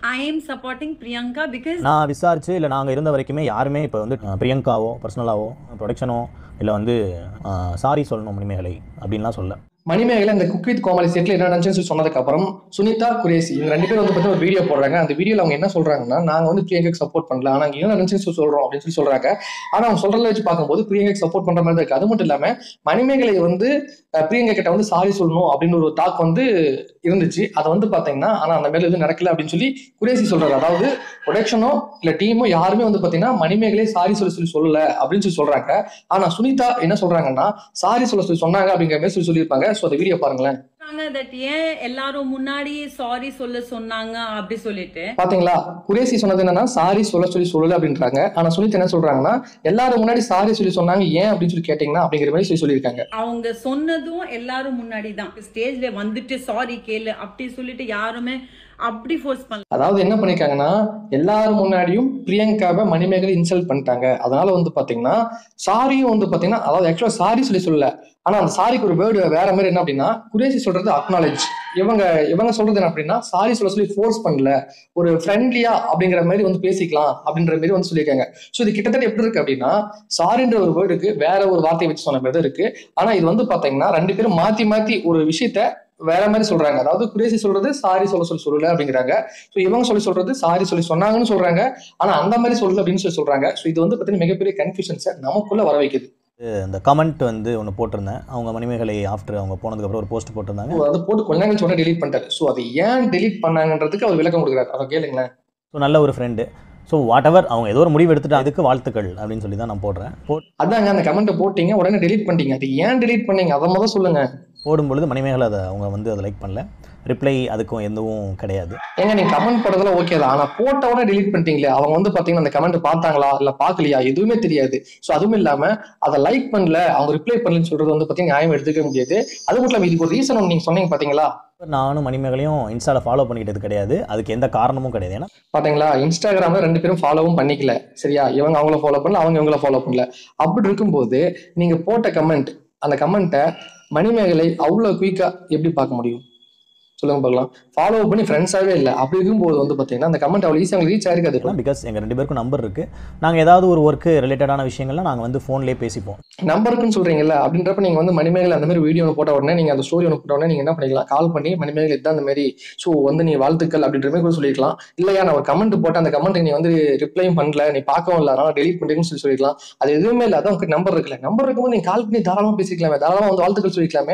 I am supporting Priyanka because நான் விசாரிச்சு இல்லை நாங்கள் இருந்த வரைக்குமே யாருமே இப்போ வந்து அஹ், பிரியங்காவோ பர்சனலாவோ ப்ரொடக்ஷனோ இல்லை வந்து சாரி சொல்லணும் மணிமேகலை அப்படின்லாம் சொல்ல மணிமேகலை இந்த குக் வித் கோமாளி செட்ல என்ன நடந்துச்சுன்னு சொல்லி சொன்னதுக்கு அப்புறம் சுனிதா குரேசி இவங்க ரெண்டு பேரும் வந்து பார்த்தீங்கன்னா ஒரு வீடியோ போடுறாங்க அந்த வீடியோல அவங்க என்ன சொல்றாங்கன்னா நாங்க வந்து பிரியங்காக்கு சப்போர்ட் பண்ணல ஆனா இங்க என்ன நடந்துச்சுன்னு சொல்லி சொல்றோம் அப்படின்னு சொல்லி சொல்றாங்க ஆனா அவங்க சொல்றத வச்சு பார்க்கும்போது பிரியங்காக்கு சப்போர்ட் பண்ற மாதிரி தான் இருக்கு அது மட்டும் இல்லாம மணிமேகலை வந்து அஹ், பிரியங்கா கிட்ட வந்து சாரி சொல்லணும் அப்படின்னு ஒரு டாக் வந்து இருந்துச்சு அதை வந்து பாத்தீங்கன்னா ஆனா அந்த மேல எதுவும் நடக்கல அப்படின்னு சொல்லி குரேசி சொல்றாரு அதாவது ப்ரொடக்ஷனோ இல்ல டீமோ யாருமே வந்து பாத்தீங்கன்னா மணிமேகலை சாரி சொல்லி சொல்லி சொல்லல அப்படின்னு சொல்லி சொல்றாங்க ஆனா சுனிதா என்ன சொல்றாங்கன்னா சாரி சொல்ல சொல்லி சொன்னாங்க அப்படிங்கிற மாதிரி சொல்லி சொல்லியிருப்பாங்க ஸோ அந்த வீடியோ பாருங்களேன் சொல்றாங்க that ஏன் எல்லாரும் முன்னாடி சாரி சொல்ல சொன்னாங்க அப்படி சொல்லிட்டு பாத்தீங்களா குரேசி சொன்னது என்னன்னா சாரி சொல்ல சொல்லி சொல்லல அப்படின்றாங்க ஆனா சுனித் என்ன சொல்றாங்கன்னா எல்லாரும் முன்னாடி சாரி சொல்லி சொன்னாங்க ஏன் அப்படின்னு சொல்லி கேட்டீங்கன்னா அப்படிங்கிற மாதிரி சொல்லி சொல்லியிருக்காங்க அவங்க சொன்னதும் எல்லாரும் முன்னாடி தான் ஸ்டேஜ்ல வந்துட்டு சாரி கேளு அப்படி சொல்லிட்டு யாருமே அப்படி ஃபோர்ஸ் பண்ணல அதாவது என்ன பண்ணிருக்காங்கன்னா எல்லாரும் முன்னாடியும் பிரியங்காவை மணிமேகலை இன்சல்ட் பண்ணிட்டாங்க அதனால வந்து பாத்தீங்கன்னா சாரியும் வந்து பாத்தீங்கன்னா அதாவது ஆக்சுவலா சாரி சொல்லி சொல்லல ஆனா அந்த சாரிக்கு ஒரு வேர்டு வேற மாதிரி என்ன அப்படின்னா குரேசி சொல்றது அக்னாலேஜ் இவங்க இவங்க சொல்றது என்ன அப்படின்னா சாரி சொல்ல சொல்லி ஃபோர்ஸ் பண்ணல ஒரு ஃப்ரெண்ட்லியா அப்படிங்கிற மாதிரி வந்து பேசிக்கலாம் அப்படின்ற மாதிரி வந்து சொல்லியிருக்காங்க ஸோ இது கிட்டத்தட்ட எப்படி இருக்கு அப்படின்னா சாரின்ற ஒரு வேர்டுக்கு வேற ஒரு வார்த்தையை வச்சு சொன்ன மாதிரி தான் இருக்கு ஆனா இது வந்து பாத்தீங்கன்னா ரெண்டு பேரும் மாத்தி மாத்தி ஒரு விஷயத்த வேற மாதிரி சொல்றாங்க அதாவது குரேசி சொல்றது சாரி சொல்ல சொல்லி சொல்லல அப்படிங்கிறாங்க ஸோ இவங்க சொல்லி சொல்றது சாரி சொல்லி சொன்னாங்கன்னு சொல்றாங்க ஆனா அந்த மாதிரி சொல்லல அப்படின்னு சொல்லி சொல்றாங்க ஸோ இது வந்து பாத்தீங்கன்னா மிகப்பெரிய கன்ஃபியூஷன்ஸை நமக்குள்ள வர வைக்குது இந்த கமெண்ட் வந்து ஒன்று போட்டிருந்தேன் அவங்க மணிமேகலை ஆஃப்டர் அவங்க போனதுக்கப்புறம் ஒரு போஸ்ட் போட்டிருந்தாங்க So, அதை போட்டு கொஞ்ச நேரம் கழிச்சு உடனே delete பண்ணிட்டாரு ஸோ அது ஏன் delete பண்ணாங்கன்றதுக்கு அவர் விளக்கம் கொடுக்குறாரு அதை கேளுங்களேன் ஸோ நல்ல ஒரு ஃப்ரெண்டு ஸோ வாட் எவர் அவங்க ஏதோ ஒரு முடிவு எடுத்துட்டு அதுக்கு வாழ்த்துக்கள் அப்படின்னு சொல்லி தான் நான் போடுறேன் போ- அதாங்க அந்த கமெண்ட்டை போட்டீங்க உடனே delete பண்ணிட்டீங்க அது ஏன் delete பண்ணீங்க அதை முதல் சொல்லுங்க போடும் பொழுது மணிமேகலை அதை அவங்க வந்து அதை லைக் பண்ணல ரிப்ளை அதுக்கும் எதுவும் கிடையாது ஏங்க நீங்க கமெண்ட் போடுறதுல ஓகே தான் ஆனா போட்ட உடனே delete பண்ணிட்டீங்களே அவங்க வந்து பாத்தீங்கன்னா அந்த கமெண்ட் பார்த்தாங்களா இல்ல பார்க்கலையா எதுவுமே தெரியாது ஸோ அதுவும் இல்லாம அதை லைக் பண்ணல அவங்க ரிப்ளை பண்ணலன்னு சொல்றது வந்து பாத்தீங்கன்னா நியாயம் எடுத்துக்க முடியாது அது மட்டும் இல்லாம இதுக்கு ஒரு ரீசன் ஒன்று நீங்க சொன்னீங்க பாத்தீங்களா நானும் மணிமேகலையும் இன்ஸ்டாவில் ஃபாலோ பண்ணிக்கிட்டது கிடையாது அதுக்கு எந்த காரணமும் கிடையாது ஏன்னா பாத்தீங்களா இன்ஸ்டாகிராம்ல ரெண்டு பேரும் ஃபாலோவும் பண்ணிக்கல சரியா இவங்க அவங்கள ஃபாலோ பண்ணல அவங்க இவங்கள ஃபாலோ பண்ணல அப்படி இருக்கும்போது நீங்க போட்ட கமெண்ட் அந்த கமெண்ட்டை மணிமேகலை அவ்வளவு குயிக்கா எப்படி பார்க்க முடியும் சொல்லுங்க பார்க்கலாம் ஃபாலோ பண்ணி ஃப்ரெண்ட்ஸாவே இல்லை அப்படி இருக்கும்போது வந்து பாத்தீங்கன்னா அந்த கமெண்ட் அவ்வளவு ஈஸியாக ரீச் ஆயிருக்காது பிகாஸ் எங்கள் ரெண்டு பேருக்கும் நம்பர் இருக்குது நாங்கள் ஏதாவது ஒரு ஒர்க்கு ரிலேட்டடான விஷயங்கள்லாம் நாங்கள் வந்து ஃபோன்லேயே பேசிப்போம் நம்பருக்குன்னு சொல்றீங்கல்ல அப்படின்றப்ப நீங்க வந்து மணிமேகலை அந்த மாதிரி வீடியோ ஒன்று போட்ட உடனே நீங்க அந்த ஸ்டோரி ஒன்று போட்ட உடனே நீங்க என்ன பண்ணிக்கலாம் கால் பண்ணி மணிமேகலை இதான் அந்த மாதிரி ஸோ வந்து நீ வாழ்த்துக்கள் அப்படின்ற மாதிரி கூட சொல்லிக்கலாம் இல்லையா நான் ஒரு கமெண்ட் போட்டு அந்த கமெண்ட் நீ வந்து ரிப்ளையும் பண்ணல நீ பார்க்கவும் இல்லை அதனால டெலிட் பண்ணிருக்குன்னு சொல்லி சொல்லிக்கலாம் அது எதுவுமே இல்லை அதான் உங்களுக்கு நம்பர் இருக்குல்ல நம்பர் இருக்கும்போது நீங்க கால் பண்ணி தாராளமா பேசிக்கலாமே தாராளமா வந்து வாழ்த்துக்கள் சொல்லிக்கலாமே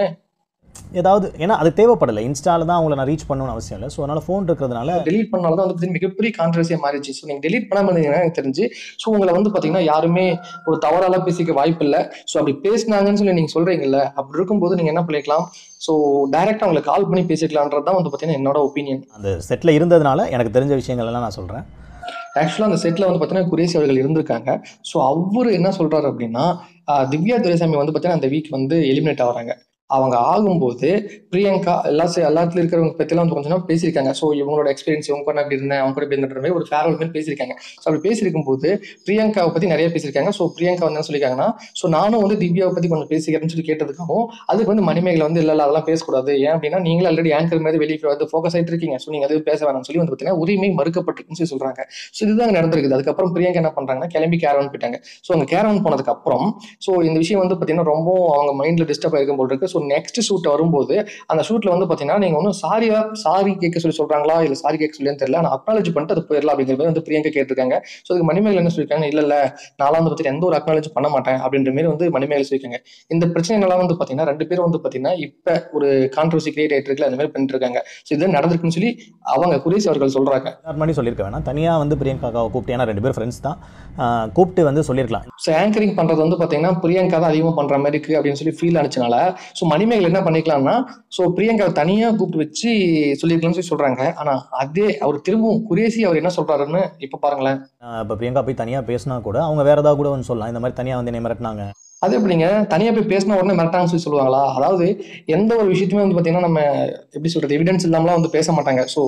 ஏதாவது ஏன்னா அது தேவைப்படலை இன்ஸ்டாவில் தான் அவங்கள நான் ரீச் பண்ணணும்னு அவசியம் இல்லை ஸோ அதனால் ஃபோன் இருக்கிறதுனால டெலிட் பண்ணால தான் வந்து பார்த்தீங்கன்னா மிகப்பெரிய கான்ட்ரவர்சியாக மாறிச்சு ஸோ நீங்கள் டெலிட் பண்ணாம இருந்தீங்கன்னா எனக்கு தெரிஞ்சு ஸோ உங்களை வந்து பார்த்தீங்கன்னா யாருமே ஒரு தவறால பேசிக்க வாய்ப்பு இல்லை ஸோ அப்படி பேசினாங்கன்னு சொல்லி நீங்கள் சொல்றீங்கல்ல அப்படி இருக்கும்போது நீங்கள் என்ன பண்ணிக்கலாம் ஸோ டைரெக்டாக அவங்களை கால் பண்ணி பேசிக்கலான்றது தான் வந்து பார்த்தீங்கன்னா என்னோட ஒப்பீனியன் அந்த செட்டில் இருந்ததுனால எனக்கு தெரிஞ்ச விஷயங்கள் எல்லாம் நான் சொல்கிறேன் ஆக்சுவலாக அந்த செட்டில் வந்து பார்த்தீங்கன்னா குரேசி அவர்கள் இருந்திருக்காங்க ஸோ அவர் என்ன சொல்றாரு அப்படின்னா ஆஹ் திவ்யா துரைசாமி வந்து பார்த்தீங்கன்னா அந்த வீக் வந்து எலிமினேட் ஆகுறாங்க அவங்க ஆகும்போது பிரியங்கா எல்லா சே- எல்லாத்துல இருக்கிறவங்க பற்றிலாம் வந்து கொஞ்சம் நேரம் பேசியிருக்காங்க ஸோ இவங்களோட எக்ஸ்பீரியன்ஸ் இவங்க கூட அப்படி இருந்தேன் அவங்க கூட இப்படி இருந்த மாதிரி ஒரு ஃபேர்வெல் மாதிரி பேசியிருக்காங்க ஸோ அப்படி பேசியிருக்கும் போது பிரியங்காவை பற்றி நிறைய பேசியிருக்காங்க ஸோ பிரியங்கா வந்து என்ன சொல்லியிருக்காங்கன்னா ஸோ நானும் வந்து திவ்யாவை பற்றி கொஞ்சம் பேசிக்கிறேன்னு சொல்லி கேட்டதுக்காகவும் அதுக்கு வந்து மணிமேகலை வந்து இல்லை இல்லை அதெல்லாம் பேசக்கூடாது ஏன் அப்படின்னா நீங்களும் ஆல்ரெடி ஆங்கர் மாதிரி வெளியே வந்து ஃபோக்கஸ் ஆகிட்டு இருக்கீங்க ஸோ நீங்கள் அது பேச வேணாம்னு சொல்லி வந்து பார்த்தீங்கன்னா உரிமை மறுக்கப்பட்டிருக்குன்னு சொல்லி சொல்றாங்க ஸோ இதுதான் அங்க நடந்திருக்குது அதுக்கப்புறம் பிரியங்கா என்ன பண்றாங்கன்னா கிளம்பி கேரவன் போயிட்டாங்க ஸோ அங்கே கேரவன் போனதுக்கு அப்புறம் ஸோ இந்த விஷயம் வந்து பார்த்தீங்கன்னா ரொம்ப அவங்க மைண்ட்ல டிஸ்டர்ப் ஆயிருக்கும் போல் இருக்கு ஸோ நெக்ஸ்ட் ஷூட் வரும்போது அந்த ஷூட்ல வந்து பார்த்தீங்கன்னா நீங்க ஒன்றும் சாரியா சாரி கேட்க சொல்லி சொல்றாங்களா இல்லை சாரி கேட்க சொல்லியும் தெரியல நான் அக்னாலஜ் பண்ணிட்டு அது போயிடலாம் அப்படிங்கிற மாதிரி வந்து பிரியங்கா கேட்டிருக்காங்க ஸோ அதுக்கு மணிமேகலை என்ன சொல்லியிருக்காங்க இல்ல இல்ல நான்லாம் வந்து பார்த்தீங்கன்னா எந்த ஒரு அக்னாலஜ் பண்ண மாட்டேன் அப்படின்ற மாதிரி வந்து மணிமேகலை சொல்லியிருக்காங்க இந்த பிரச்சனைலாம் வந்து பார்த்தீங்கன்னா ரெண்டு பேரும் வந்து பார்த்தீங்கன்னா இப்போ ஒரு கான்ட்ரவர்சி கிரியேட் ஆயிட்டு இருக்குல்ல அந்த மாதிரி பண்ணிட்டு இருக்காங்க ஸோ இது நடந்திருக்குன்னு சொல்லி அவங்க குரேஷ் அவர்கள் சொல்றாங்க எல்லார் மாதிரி சொல்லியிருக்க வேணாம் தனியாக வந்து பிரியங்காவை கூப்பிட்டு ஏன்னா ரெண்டு பேரும் ஃப்ரெண்ட்ஸ் தான் ஆஹ் கூப்பிட்டு வந்து சொல்லியிருக்கலாம் ஸோ ஆங்கரிங் பண்றது வந்து பாத்தீங்கன்னா பிரியங்கா தான் அதிகமாக பண்ற மாதிரி இருக்கு அப்படின்னு சொல்லி ஃபீல் ஆனிச்சனால ஸோ மணிமேகலை என்ன பண்ணிக்கலாம்னா ஸோ பிரியங்கா தனியா கூப்பிட்டு வச்சு சொல்லியிருக்கலாம்னு சொல்லி சொல்றாங்க ஆனா அதே அவர் திரும்பவும் குரேசி அவர் என்ன சொல்றாருன்னு இப்ப பாருங்களேன் இப்போ பிரியங்கா போய் தனியாக பேசினா கூட அவங்க வேற ஏதாவது கூட வந்து சொல்லலாம் இந்த மாதிரி தனியாக வந்து என்னை மிரட்டினாங்க அது எப்படிங்க தனியா போய் பேசினா உடனே மிரட்டாங்கன்னு சொல்லி சொல்லுவாங்களா அதாவது எந்த ஒரு விஷயத்தையுமே வந்து பாத்தீங்கன்னா நம்ம எப்படி சொல்றது எவிடன்ஸ் இல்லாமலாம் வந்து பேச மாட்டாங்க ஸோ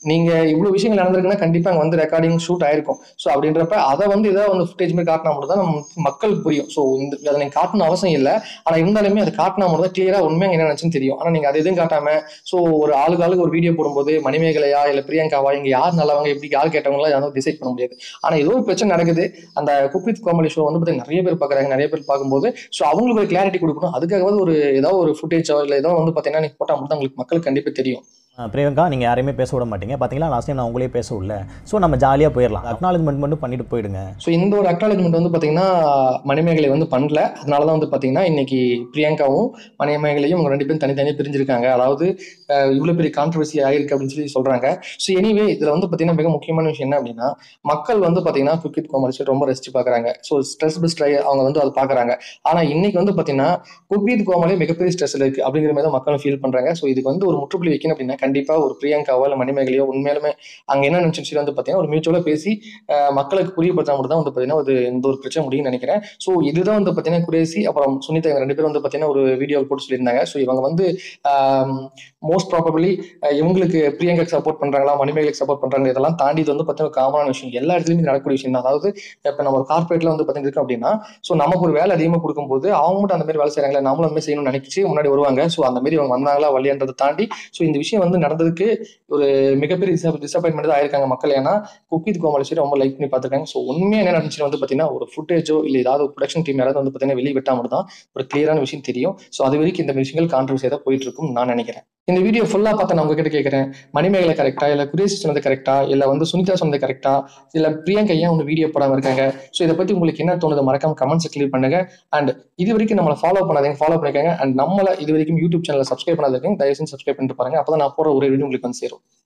நீங்க இவ்வளவு விஷயங்கள் நடந்திருக்குன்னா கண்டிப்பா அங்க வந்து ரெக்கார்டிங் ஷூட் ஆயிருக்கும் ஸோ அப்படின்றப்ப அதை வந்து ஏதாவது வந்து ஃபுட்டேஜ் மாதிரி காட்டினா மட்டும் தான் நம்ம மக்களுக்கு புரியும் ஸோ இந்த அதை நீங்க காட்டணும் அவசியம் இல்லை ஆனா இருந்தாலுமே அதை காட்டினா மட்டும் தான் கிளியரா உண்மையாக என்ன நினைச்சுன்னு தெரியும் ஆனா நீங்க அது எதுவும் காட்டாம ஸோ ஒரு ஆளுக்கு ஆளுக்கு ஒரு வீடியோ போடும்போது மணிமேகலையா இல்ல பிரியங்காவா இங்க யார் நல்லவங்க எப்படி யார் கேட்டவங்களா யாரும் டிசைட் பண்ண முடியாது ஆனா ஏதோ ஒரு பிரச்சனை நடக்குது அந்த குக்வித் கோமலி ஷோ வந்து பார்த்தீங்கன்னா நிறைய பேர் பார்க்குறாங்க நிறைய பேர் பார்க்கும்போது ஸோ அவங்களுக்கு ஒரு கிளாரிட்டி கொடுக்கணும் அதுக்காகவாது ஒரு ஏதாவது ஒரு ஃபுட்டேஜோ இல்லை ஏதோ வந்து பார்த்தீங்கன்னா நீங்க போட்டால் மட்டும் உங்களுக்கு மக்களுக்கு கண்டிப்பாக தெரியும் அஹ் பிரியங்கா நீங்கள் யாரையுமே பேச விட மாட்டீங்க பார்த்தீங்களா லாஸ்ட் டைம் நான் உங்களே பேச விடல ஸோ நம்ம ஜாலியாக போயிடலாம் அக்னாலஜ்மெண்ட் மட்டும் பண்ணிட்டு போயிடுங்க ஸோ இந்த ஒரு அக்னாலஜ்மெண்ட் வந்து பார்த்தீங்கன்னா மணிமேகலை வந்து பண்ணல அதனால தான் வந்து பார்த்தீங்கன்னா இன்னைக்கு பிரியங்காவும் மணிமேகலையும் அவங்க ரெண்டு பேரும் தனித்தனியாக பிரிஞ்சிருக்காங்க அதாவது அஹ், இவ்வளவு பெரிய கான்ட்ரவர்சி ஆயிருக்கு அப்படின்னு சொல்லி சொல்றாங்க ஸோ எனிவே இதுல வந்து பார்த்தீங்கன்னா மிக முக்கியமான விஷயம் என்ன அப்படின்னா மக்கள் வந்து பார்த்தீங்கன்னா குக்கித் கோமர்ஷியல் ரொம்ப ரசிச்சு பார்க்குறாங்க ஸோ ஸ்ட்ரெஸ் பெஸ்ட் அவங்க வந்து அதை பார்க்குறாங்க ஆனால் இன்னைக்கு வந்து பார்த்தீங்கன்னா குக்வித் கோமலே மிகப்பெரிய ஸ்ட்ரெஸ்ல இருக்கு அப்படிங்கிற மாதிரி தான் மக்களும் ஃபீல் பண்றாங்க ஸோ இதுக்கு வந்து ஒரு முற்றுப்புள்ளி வைக்கணும் அப்படின்னா கண்டிப்பா ஒரு பிரியங்காவோ இல்லை மணிமேகலையோ உண்மையாலுமே அங்க என்ன நினைச்சு வந்து பார்த்தீங்கன்னா ஒரு மியூச்சுவலா பேசி அஹ், மக்களுக்கு புரியப்படுத்தா மட்டும் தான் வந்து பார்த்தீங்கன்னா ஒரு எந்த ஒரு பிரச்சனை முடியும்னு நினைக்கிறேன் ஸோ இதுதான் வந்து பார்த்தீங்கன்னா குரேசி அப்புறம் சுனிதா இவங்க ரெண்டு பேரும் வந்து பார்த்தீங்கன்னா ஒரு வீடியோ போட்டு சொல்லியிருந்தாங்க ஸோ இவங்க வந்து மோஸ்ட் ப்ராபபிளி இவங்களுக்கு பிரியங்காக்கு சப்போர்ட் பண்றாங்களா மணிமேகலைக்கு சப்போர்ட் பண்றாங்க இதெல்லாம் தாண்டி இது வந்து பார்த்தீங்கன்னா காமனான விஷயம் எல்லா இடத்துலையுமே நடக்கக்கூடிய விஷயம் தான் அதாவது இப்போ நம்ம ஒரு கார்பரேட்ல வந்து பார்த்தீங்கன்னா இருக்கோம் அப்படின்னா ஸோ நமக்கு ஒரு வேலை அதிகமாக கொடுக்கும்போது அவங்க மட்டும் அந்த மாதிரி வேலை செய்றாங்களே நாமளும் அந்த மாதிரி செய்யணும்னு நினைச்சு முன்னாடி வருவாங்க ஸோ அந்த மாதிரி அவங்க வந்தாங்களா வழியன்றதை தாண்டி ஸோ இந்த விஷயம் வந்து நடந்ததுக்கு ஒரு மிகப்பெரிய டிசப்பாயின்மெண்ட் தான் ஆயிருக்காங்க மக்கள் ஏன்னா குக்கித் கோமாலிசி ரொம்ப லைக் பண்ணி பார்த்துருக்காங்க ஸோ உண்மையா என்ன நடந்துச்சு வந்து பார்த்தீங்கன்னா ஒரு ஃபுட்டேஜோ இல்லை ஏதாவது ஒரு ப்ரொடக்ஷன் டீம் யாராவது வந்து பார்த்தீங்கன்னா வெளியே விட்டா மட்டும் தான் ஒரு கிளியரான விஷயம் தெரியும் ஸோ அது வரைக்கும் இந்த விஷயங்கள் கான்ட்ரவர்சியாக தான் போயிட்டு இருக்கும் நான் நினைக்கிறேன் இந்த வீடியோ ஃபுல்லாக பார்த்து நான் உங்ககிட்ட கேட்குறேன் மணிமேகலை கரெக்டா இல்லை குரேஷ் சொன்னது கரெக்டா இல்லை வந்து சுனிதா சொன்னது கரெக்டா இல்லை பிரியங்கா ஏன் ஒன்று வீடியோ போடாமல் இருக்காங்க ஸோ இதை பற்றி உங்களுக்கு என்ன தோணுது மறக்காம கமெண்ட்ஸ் கிளியர் பண்ணுங்க அண்ட் இது வரைக்கும் நம்மளை ஃபாலோ பண்ணாதீங்க ஃபாலோ பண்ணிக்கோங்க அண்ட் நம்மளை இது வரைக்கும் யூடியூப் சேனலை சப்ஸ்கிரைப் பண்ணாதீங்க தயவு செஞ்சு சப்ஸ்கிரைப் பண்ணிட்டு பாருங்க அப்போ நான் போகிற ஒரு வீடியோ உங்களுக்கு வந்து சேரும்